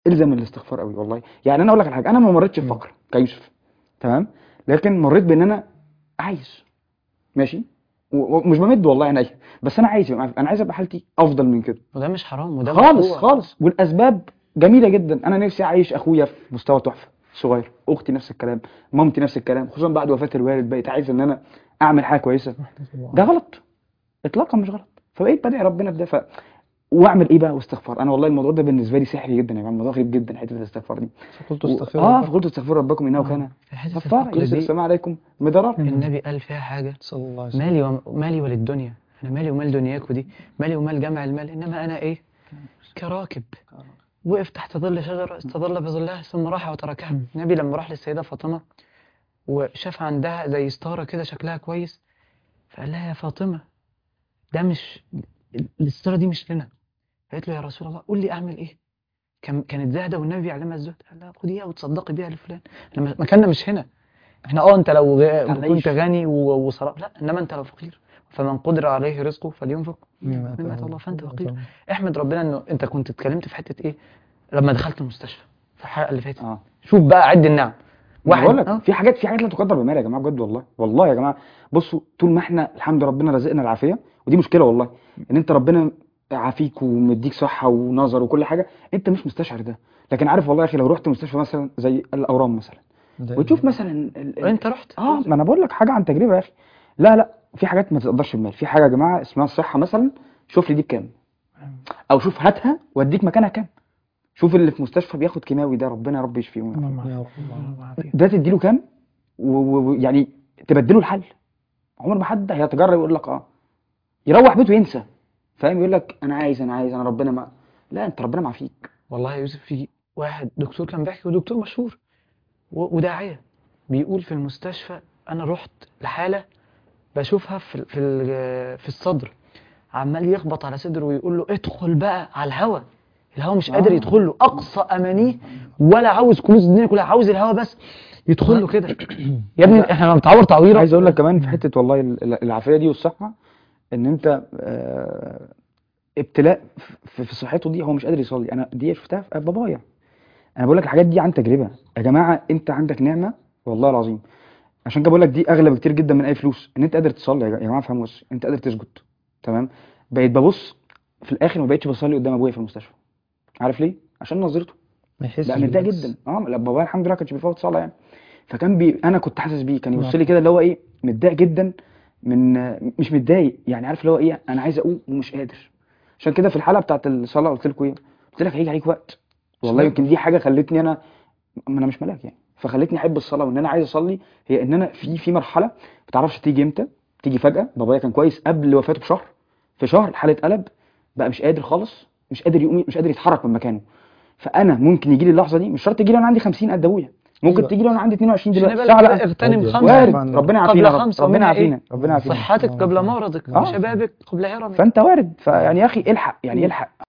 الزم الاستغفار قوي والله يعني انا اقول لك على حاجه انا ما مريتش بفقر كيوسف تمام لكن مريت بان انا عايز ماشي و- ومش بمد والله عينيا بس انا عايز يبقى معايا- انا عايز ابقى حالتي افضل من كده وده مش حرام وده خالص مشروع. خالص والاسباب جميله جدا انا نفسي اعيش اخويا في مستوى تحفه صغير اختي نفس الكلام مامتي نفس الكلام خصوصا بعد وفاه الوالد بقيت عايز ان انا اعمل حاجه كويسه ده غلط اطلاقا مش غلط فبقيت بدعي ربنا بده ف واعمل ايه بقى واستغفار انا والله الموضوع ده بالنسبه لي سحري جدا يا جماعه الموضوع غريب جدا حته الاستغفار دي فقلت و- استغفر اه ربك. فقلت استغفروا ربكم انه كان في حته غفارا الفقر يرسل دي السماء عليكم مدرارا النبي قال فيها حاجه صلى الله عليه وسلم مالي وم... مالي وللدنيا انا مالي ومال دنياكوا دي مالي ومال جمع المال انما انا ايه كراكب وقف تحت ظل شجره استظل بظلها ثم راح وتركها النبي لما راح للسيده فاطمه وشاف عندها زي ستاره كده شكلها كويس فقال لها يا فاطمه ده مش الستاره دي مش لنا قالت له يا رسول الله قول لي اعمل ايه كان كانت زاهده والنبي بيعلمها الزهد قال لها خديها وتصدقي بيها لفلان احنا مكاننا مش هنا احنا اه انت لو غ... هنعيش. كنت غني و- وصرف لا انما انت لو فقير فمن قدر عليه رزقه فلينفق مما مما آتاه الله فانت الله. فقير احمد ربنا انه انت كنت اتكلمت في حته ايه لما دخلت المستشفى في الحلقه اللي فاتت اه شوف بقى عد النعم واحد بقول آه. لك في حاجات في حاجات لا تقدر بمال يا جماعه بجد والله والله يا جماعه بصوا طول ما احنا الحمد لله ربنا رزقنا العافيه ودي مشكله والله ان انت ربنا عافيك ومديك صحه ونظر وكل حاجه انت مش مستشعر ده لكن عارف والله يا اخي لو رحت مستشفى مثلا زي الاورام مثلا ده- وتشوف مثلا ال- ال- انت رحت اه ما انا بقول لك حاجه عن تجربه يا اخي لا لا في حاجات ما تقدرش بمال في حاجه يا جماعه اسمها الصحه مثلا شوف لي دي بكام او شوف هاتها واديك مكانها كام شوف اللي في مستشفى بياخد كيماوي ده ربنا يا رب يشفيه ويعافيه. يا رب الله. ده تديله كام ويعني تبدله الحل عمر ما حد هيتجرأ يقول لك اه يروح بيته ينسى فاهم يقول لك انا عايز انا عايز انا ربنا ما لا انت ربنا معافيك والله يا يوسف في واحد دكتور كان بيحكي ودكتور مشهور و- وداعية بيقول في المستشفى أنا رحت لحالة بشوفها في ال- في ال- في الصدر عمال يخبط على صدره ويقول له ادخل بقى على الهوا الهوا مش قادر آه. يدخل له أقصى أمانيه ولا عاوز كنوز الدنيا كلها عاوز الهوا بس يدخل له كده يا ابني احنا بنتعور تعويره عايز اقول لك كمان في حته والله ال- العافيه دي والصحه ان انت آه، ابتلاء في في صحته دي هو مش قادر يصلي انا دي شفتها في بابايا انا بقول لك الحاجات دي عن تجربه يا جماعه انت عندك نعمه والله العظيم عشان كده بقول لك دي اغلى بكتير جدا من اي فلوس ان انت قادر تصلي يا جماعه فهموا بس انت قادر تسجد تمام بقيت ببص في الاخر ما بقتش بصلي قدام ابويا في المستشفى عارف ليه عشان نظرته ما يحسش لا متضايق بالناس. جدا اه لا بابايا الحمد لله كانش بيفوت صلاه يعني فكان بي... انا كنت حاسس بيه كان يبص نعم. لي كده اللي هو ايه متضايق جدا من مش متضايق يعني عارف اللي هو ايه انا عايز اقوم ومش قادر عشان كده في الحلقه بتاعت الصلاه قلت لكم ايه قلت لك هيجي عليك وقت والله يمكن دي حاجه خلتني انا ما انا مش ملاك يعني فخلتني احب الصلاه وان انا عايز اصلي هي ان انا في في مرحله ما بتعرفش تيجي امتى تيجي فجاه بابايا كان كويس قبل وفاته بشهر في شهر الحاله اتقلب بقى مش قادر خالص مش قادر يقوم مش قادر يتحرك من مكانه فانا ممكن يجي لي اللحظه دي مش شرط يجي لي وانا عندي 50 قد ابويا ممكن أيوة. تيجي لي وانا عندي 22 عشان دلوقتي يبقى ساعه لك لا اغتنم وارد. خمسة وارد عن- ربنا قبل يعافينا يا رب خمسة ربنا ومنها يعافينا إيه؟ ربنا يعافينا صحتك قبل مرضك آه. وشبابك قبل هرمك فانت وارد فيعني يا اخي الحق يعني الحق